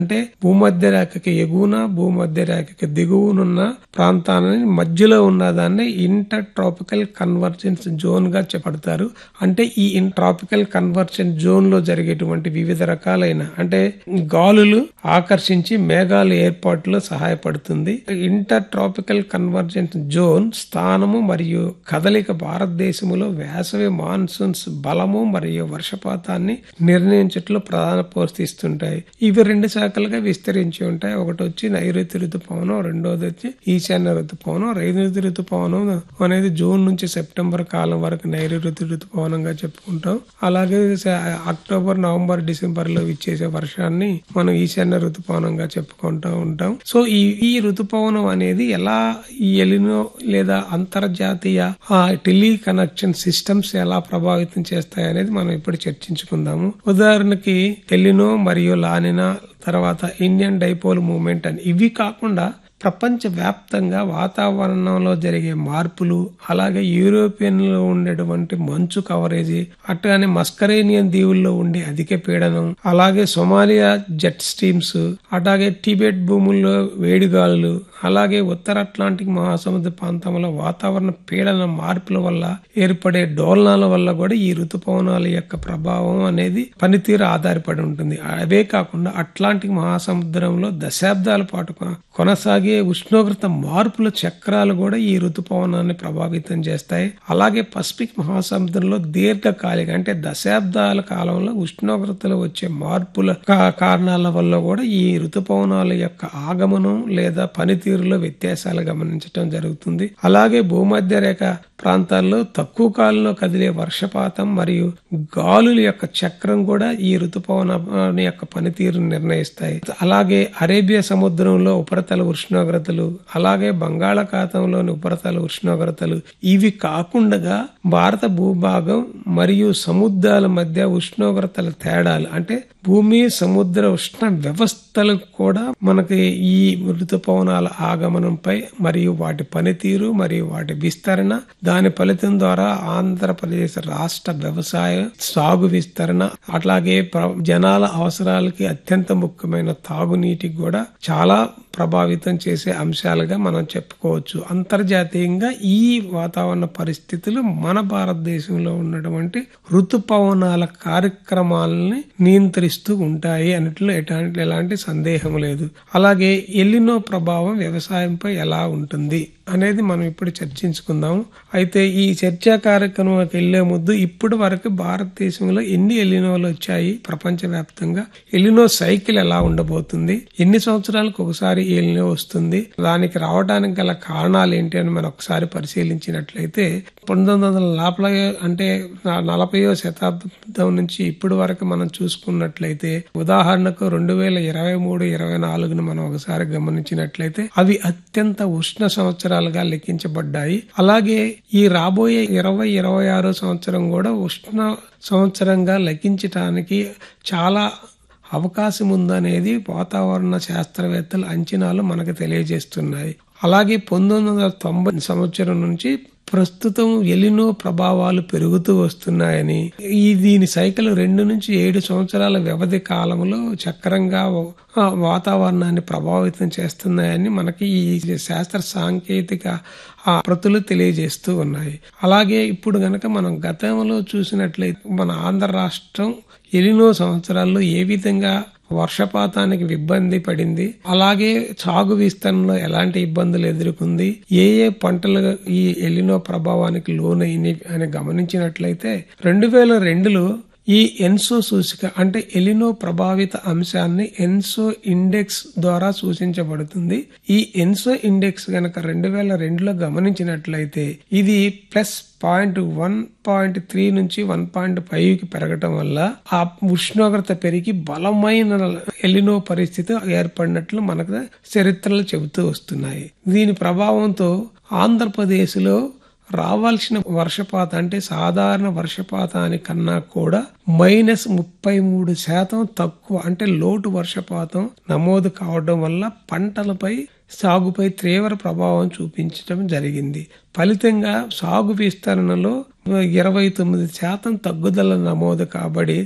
అంటే భూమధ్య రేఖకి ఎగువన భూమధ్య రేఖకి దిగువనున్న ప్రాంతాలని మధ్యలో ఉన్న దాన్ని ఇంటర్ ట్రాపికల్ కన్వర్జెన్స్ జోన్ గా చెప్పడతారు అంటే ఈ ఇన్ ట్రాపికల్ కన్వర్జెన్స్ జోన్ లో జరిగేటువంటి వివిధ రకాలైన అంటే గాలులు ఆకర్షించి మేఘాల ఏర్పాటులో సహాయపడుతుంది ఇంటర్ ట్రాపికల్ కన్వర్జెన్స్ జోన్ స్థానము మరియు కదలిక భారతదేశంలో వేసవి మాన్సూన్స్ బలము మరియు వర్షపాతాన్ని నిర్ణయించట్లో ప్రధాన పోషిస్తుంటాయి ఇవి రెండు శాఖలుగా విస్తరించి ఉంటాయి ఒకటి వచ్చి నైరుతి ఋతుపవనం రెండోది వచ్చి ఈశాన్య ఋతుపవనం నైరుతి ఋతుపవనం అనేది జూన్ నుంచి సెప్టెంబర్ కాలం వరకు నైరుతి ఋతుపవనంగా చెప్పుకుంటాం అలాగే స- అక్టోబర్ నవంబర్ డిసెంబర్ లో ఇచ్చేసే వర్షాన్ని మనం ఈశాన్య ఋతుపవనంగా చెప్పుకుంటూ ఉంటాం సో ఈ ఈ ఋతుపవనం అనేది ఎలా ఈ ఎలినో లేదా అంతర్జాతీయ టెలి కనెక్షన్ సిస్టమ్స్ ఎలా ప్రభావితం చేస్తాయి అనేది మనం ఇప్పుడు చర్చించుకుందాము ఉదాహరణకి ఎలినో మరియు లానినా తర్వాత ఇండియన్ డైపోల్ మూవ్మెంట్ అని ఇవి కాకుండా ప్రపంచ వ్యాప్తంగా వాతావరణంలో జరిగే మార్పులు అలాగే యూరోపియన్ లో ఉండేటువంటి మంచు కవరేజీ అట్లానే మస్కరేనియన్ దీవుల్లో ఉండే అధిక పీడనం అలాగే సొమాలియా జెట్ స్ట్రీమ్స్ అలాగే టిబెట్ భూముల్లో వేడిగాలులు అలాగే ఉత్తర అట్లాంటిక్ మహాసముద్ర ప్రాంతంలో వాతావరణ పీడన మార్పుల వల్ల ఏర్పడే డోలనాల వల్ల కూడా ఈ ఋతుపవనాల యొక్క ప్రభావం అనేది పనితీరు ఆధారపడి ఉంటుంది అవే కాకుండా అట్లాంటిక్ మహాసముద్రంలో దశాబ్దాల పాటు కొ- కొనసాగే ఉష్ణోగ్రత మార్పుల చక్రాలు కూడా ఈ ఋతుపవనాన్ని ప్రభావితం చేస్తాయి అలాగే పసిఫిక్ మహాసముద్రంలో దీర్ఘకాలిక అంటే దశాబ్దాల కాలంలో ఉష్ణోగ్రతలో వచ్చే మార్పుల కా- కారణాల వల్ల కూడా ఈ ఋతుపవనాల యొక్క ఆగమనం లేదా పనితీరులో వ్యత్యాసాలు గమనించడం జరుగుతుంది అలాగే భూమధ్య రేఖ ప్రాంతాల్లో తక్కువ కాలంలో కదిలే వర్షపాతం మరియు గాలుల యొక్క చక్రం కూడా ఈ ఋతుపవన యొక్క పనితీరు నిర్ణయిస్తాయి అలాగే అరేబియా సముద్రంలో ఉపరితల ఉష్ణోగ్రతలు అలాగే బంగాళాఖాతంలోని ఉపరితల ఉష్ణోగ్రతలు ఇవి కాకుండా భారత భూభాగం మరియు సముద్రాల మధ్య ఉష్ణోగ్రతల తేడాలు అంటే భూమి సముద్ర ఉష్ణ వ్యవస్థలు కూడా మనకి ఈ ఋతుపవనాల ఆగమనంపై మరియు వాటి పనితీరు మరియు వాటి విస్తరణ దాని ఫలితం ద్వారా ఆంధ్రప్రదేశ్ రాష్ట్ర వ్యవసాయ సాగు విస్తరణ అట్లాగే ప్ర- జనాల అవసరాలకి అత్యంత ముఖ్యమైన తాగునీటికి కూడా చాలా ప్రభావితం చేసే అంశాలుగా మనం చెప్పుకోవచ్చు అంతర్జాతీయంగా ఈ వాతావరణ పరిస్థితులు మన భారతదేశంలో ఉన్నటువంటి ఋతుపవనాల కార్యక్రమాలని నియంత్రిస్తూ ఉంటాయి అన్నట్లు ఎలాంటి ఎలాంటి సందేహం లేదు అలాగే ఎల్లినో ప్రభావం వ్యవసాయంపై ఎలా ఉంటుంది అనేది మనం ఇప్పుడు చర్చించుకుందాం అయితే ఈ చర్చా కార్యక్రమంకి వెళ్లే ముందు ఇప్పటి వరకు భారతదేశంలో ఎన్ని ఎలినోలు వచ్చాయి ప్రపంచవ్యాప్తంగా ఎలినో సైకిల్ ఎలా ఉండబోతుంది ఎన్ని సంవత్సరాలకు ఒకసారి ఎలినో వస్తుంది దానికి రావడానికి గల కారణాలు ఏంటి అని మనం ఒకసారి పరిశీలించినట్లయితే పంతొమ్మిది వందల నలభై అంటే నలభైవ శతాబ్దం నుంచి ఇప్పటి వరకు మనం చూసుకున్నట్లయితే ఉదాహరణకు రెండు వేల ఇరవై మూడు ఇరవై నాలుగును మనం ఒకసారి గమనించినట్లయితే అవి అత్యంత ఉష్ణ సంవత్సరాలుగా లెక్కించబడ్డాయి అలాగే ఈ రాబోయే ఇరవై ఇరవై ఆరో సంవత్సరం కూడా ఉష్ణ సంవత్సరంగా లెక్కించటానికి చాలా అవకాశం ఉందనేది వాతావరణ శాస్త్రవేత్తల అంచనాలు మనకు తెలియజేస్తున్నాయి అలాగే పంతొమ్మిది వందల తొంభై సంవత్సరం నుంచి ప్రస్తుతం ఎలినో ప్రభావాలు పెరుగుతూ వస్తున్నాయని ఈ దీని సైకిల్ రెండు నుంచి ఏడు సంవత్సరాల వ్యవధి కాలంలో చక్రంగా ఆ, వాతావరణాన్ని ప్రభావితం చేస్తున్నాయని మనకి ఈ శాస్త్ర సాంకేతిక ఆ ప్రతులు తెలియజేస్తూ ఉన్నాయి అలాగే ఇప్పుడు గనక మనం గతంలో చూసినట్లయితే మన ఆంధ్ర రాష్ట్రం ఎలినో సంవత్సరాల్లో ఏ విధంగా వర్షపాతానికి ఇబ్బంది పడింది అలాగే సాగు విస్తరణలో ఎలాంటి ఇబ్బందులు ఎదుర్కొంది ఏ ఏ పంటలు ఈ ఎలినో ప్రభావానికి లోనైనవి అని గమనించినట్లయితే రెండు వేల రెండులో ఈ ఎన్సో సూచిక అంటే ఎలినో ప్రభావిత అంశాన్ని ఎన్సో ఇండెక్స్ ద్వారా సూచించబడుతుంది ఈ ఎన్సో ఇండెక్స్ గనక రెండు వేల రెండులో గమనించినట్లయితే ఇది plus point one point three నుంచి వన్ పాయింట్ ఫైవ్ కి పెరగటం వల్ల ఆ ఉష్ణోగ్రత పెరిగి బలమైన ఎలినో పరిస్థితి ఏర్పడినట్లు మనకు చరిత్రలు చెబుతూ వస్తున్నాయి దీని ప్రభావంతో ఆంధ్రప్రదేశ్ లో రావాల్సిన వర్షపాతం అంటే సాధారణ వర్షపాతానికన్నా కూడా మైనస్ ముప్పై మూడు శాతం తక్కువ అంటే లోటు వర్షపాతం నమోదు కావడం వల్ల పంటలపై సాగుపై తీవ్ర ప్రభావం చూపించడం జరిగింది ఫలితంగా సాగు విస్తరణలో ఇరవై తొమ్మిది శాతం తగ్గుదల నమోదు కాబడి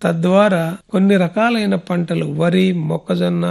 తద్వారా కొన్ని రకాలైన పంటలు వరి మొక్కజొన్న